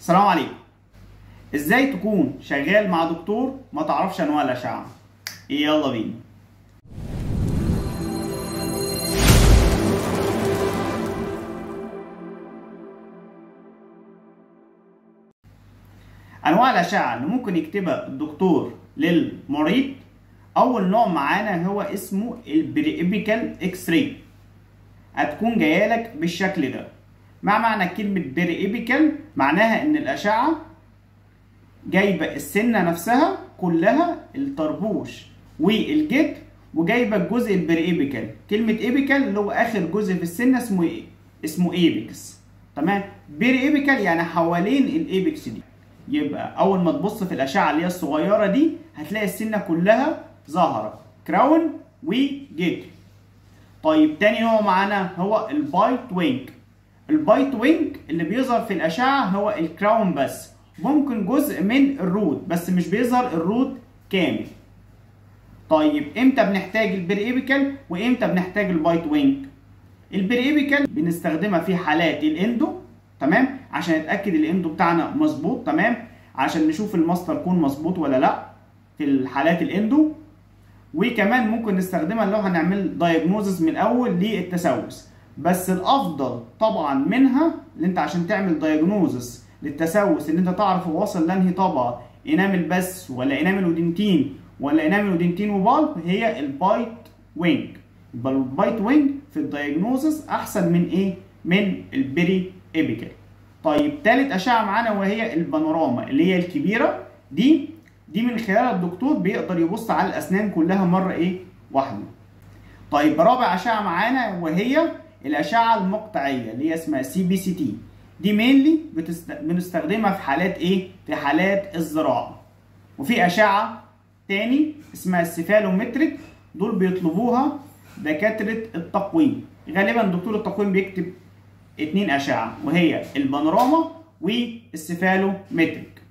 السلام عليكم ازاي تكون شغال مع دكتور ما تعرفش انواع الاشعه يلا بينا انواع الاشعه اللي ممكن يكتبها الدكتور للمريض اول نوع معانا هو اسمه البريبيكال اكس راي هتكون جايه لك بالشكل ده ما معنى كلمه بريبيكال معناها ان الاشعه جايبه السنه نفسها كلها الطربوش والجد وجايبه الجزء البريبيكال كلمه ايبيكال اللي هو اخر جزء في السنه اسمه ايه اسمه ايبكس تمام بريبيكال يعني حوالين الايبكس دي يبقى اول ما تبص في الاشعه اللي هي الصغيره دي هتلاقي السنه كلها ظاهره كراون وجدر طيب تاني نوع معانا هو البايت وينج البايت وينج اللي بيظهر في الاشعه هو الكراون بس ممكن جزء من الروت بس مش بيظهر الروت كامل طيب امتى بنحتاج البريبيكال وامتى بنحتاج البايت وينج البريبيكال بنستخدمها في حالات الاندو تمام عشان نتاكد الاندو بتاعنا مظبوط تمام عشان نشوف الماستر كون مظبوط ولا لا في الحالات الاندو وكمان ممكن نستخدمها لو هنعمل دايجنوزس من الاول للتسوس بس الافضل طبعا منها اللي انت عشان تعمل دايجنوزس للتسوس ان انت تعرف هو واصل لانهي طبقه انامل بس ولا انامل ودنتين ولا انامل ودنتين وبالب هي البايت وينج يبقى البايت وينج في الدايجنوزس احسن من ايه من البري ايبيكال طيب تالت اشعه معانا وهي البانوراما اللي هي الكبيره دي دي من خلالها الدكتور بيقدر يبص على الاسنان كلها مره ايه واحده طيب رابع اشعه معانا وهي الاشعه المقطعيه اللي هي اسمها سي بي سي تي دي مينلي بتست... بنستخدمها في حالات ايه في حالات الزراعه وفي اشعه تاني اسمها السيفالومتريك دول بيطلبوها دكاتره التقويم غالبا دكتور التقويم بيكتب اتنين اشعه وهي البانوراما والسيفالومتريك